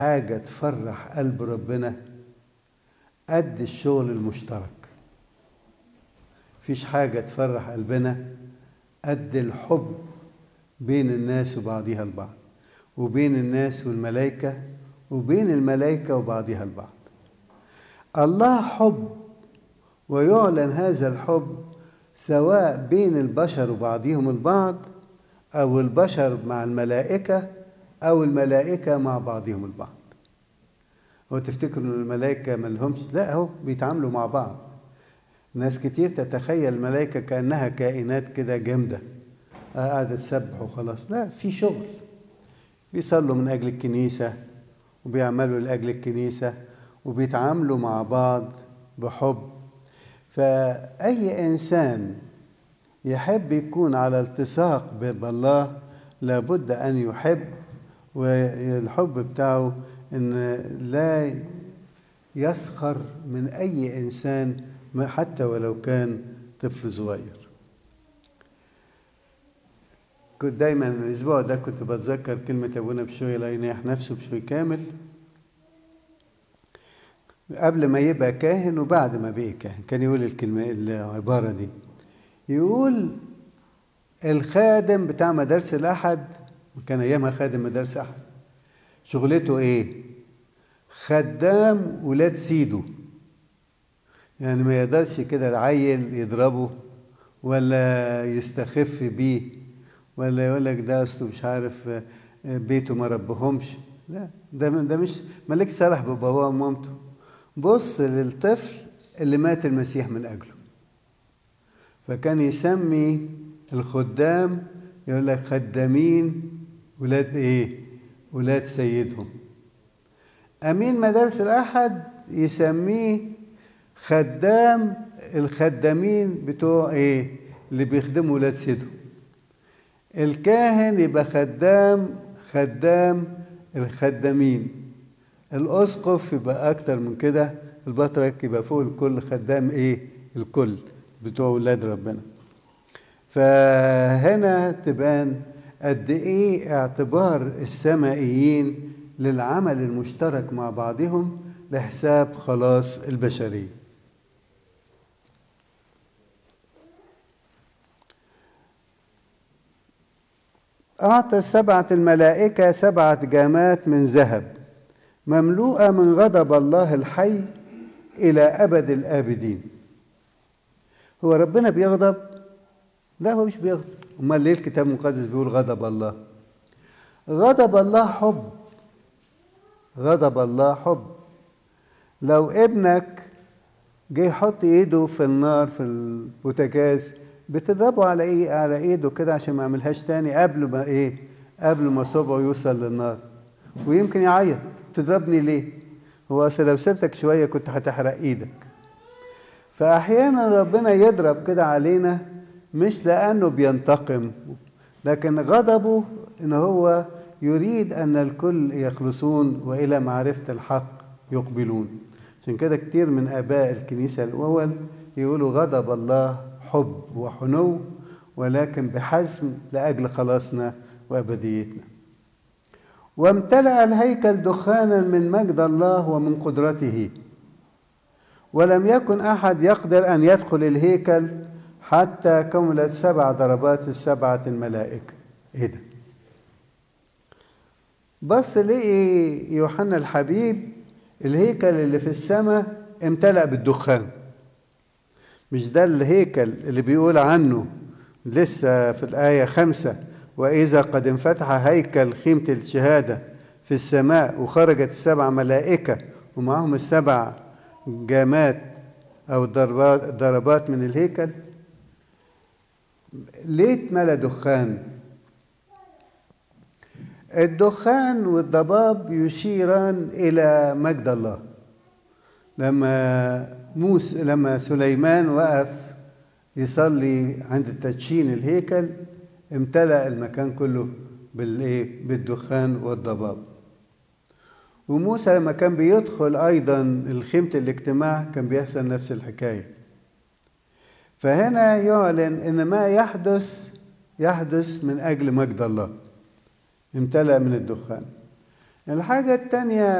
حاجة تفرح قلب ربنا قد الشغل المشترك مفيش حاجة تفرح قلبنا قد الحب بين الناس وبعضها البعض وبين الناس والملائكة وبين الملائكة وبعضها البعض الله حب ويعلن هذا الحب سواء بين البشر وبعضهم البعض أو البشر مع الملائكة أو الملائكة مع بعضهم البعض هو تفتكروا ان الملائكة ملهمش لا هو بيتعاملوا مع بعض ناس كتير تتخيل الملائكة كأنها كائنات كده جامدة قاعدة تسبح وخلاص لا في شغل بيصلوا من أجل الكنيسة وبيعملوا لأجل الكنيسة وبيتعاملوا مع بعض بحب فأي إنسان يحب يكون على التصاق بالله لابد أن يحب والحب بتاعه ان لا يسخر من اي انسان حتى ولو كان طفل صغير كنت دايما الاسبوع ده كنت بتذكر كلمه ابونا بشوي لا ينيح نفسه بشوي كامل قبل ما يبقى كاهن وبعد ما بقي كاهن كان يقول الكلمه العباره دي يقول الخادم بتاع مدارس الاحد كان ايامها خادم مدارس احد شغلته ايه خدام ولاد سيده يعني ما يقدرش كده العيل يضربه ولا يستخف بيه ولا يقول لك ده اصله مش عارف بيته ما ربهمش لا ده ده مش مالك صالح بباباه ومامته بص للطفل اللي مات المسيح من اجله فكان يسمي الخدام يقول لك خدامين ولاد ايه ولاد سيدهم امين مدارس الاحد يسميه خدام الخدامين بتوع ايه اللي بيخدموا ولاد سيدهم الكاهن يبقى خدام خدام الخدامين الاسقف يبقى اكتر من كده البطرك يبقى فوق الكل خدام ايه الكل بتوع ولاد ربنا فهنا تبان قد ايه اعتبار السمائيين للعمل المشترك مع بعضهم لحساب خلاص البشريه أعطى سبعة الملائكة سبعة جامات من ذهب مملوءة من غضب الله الحي إلى أبد الآبدين هو ربنا بيغضب؟ لا هو مش بيغضب امال ليه الكتاب المقدس بيقول غضب الله غضب الله حب غضب الله حب لو ابنك جه يحط ايده في النار في البوتاجاز بتضربه على ايه على ايده كده عشان ما يعملهاش تاني قبل ما ايه قبل ما صبعه يوصل للنار ويمكن يعيط تضربني ليه هو اصل لو سبتك شويه كنت هتحرق ايدك فاحيانا ربنا يضرب كده علينا مش لأنه بينتقم لكن غضبه إن هو يريد أن الكل يخلصون وإلى معرفة الحق يقبلون عشان كده كتير من آباء الكنيسة الأول يقولوا غضب الله حب وحنو ولكن بحزم لأجل خلاصنا وأبديتنا وامتلأ الهيكل دخانا من مجد الله ومن قدرته ولم يكن أحد يقدر أن يدخل الهيكل حتى كملت سبع ضربات السبعة الملائكة ايه ده بص لقي يوحنا الحبيب الهيكل اللي في السماء امتلأ بالدخان مش ده الهيكل اللي بيقول عنه لسه في الآية خمسة وإذا قد انفتح هيكل خيمة الشهادة في السماء وخرجت السبع ملائكة ومعهم السبع جامات أو ضربات ضربات من الهيكل ليه اتملى دخان الدخان والضباب يشيران الى مجد الله لما موسى لما سليمان وقف يصلي عند تدشين الهيكل امتلأ المكان كله بالايه بالدخان والضباب وموسى لما كان بيدخل ايضا الخيمه الاجتماع كان بيحصل نفس الحكايه فهنا يعلن ان ما يحدث يحدث من اجل مجد الله امتلأ من الدخان الحاجة التانية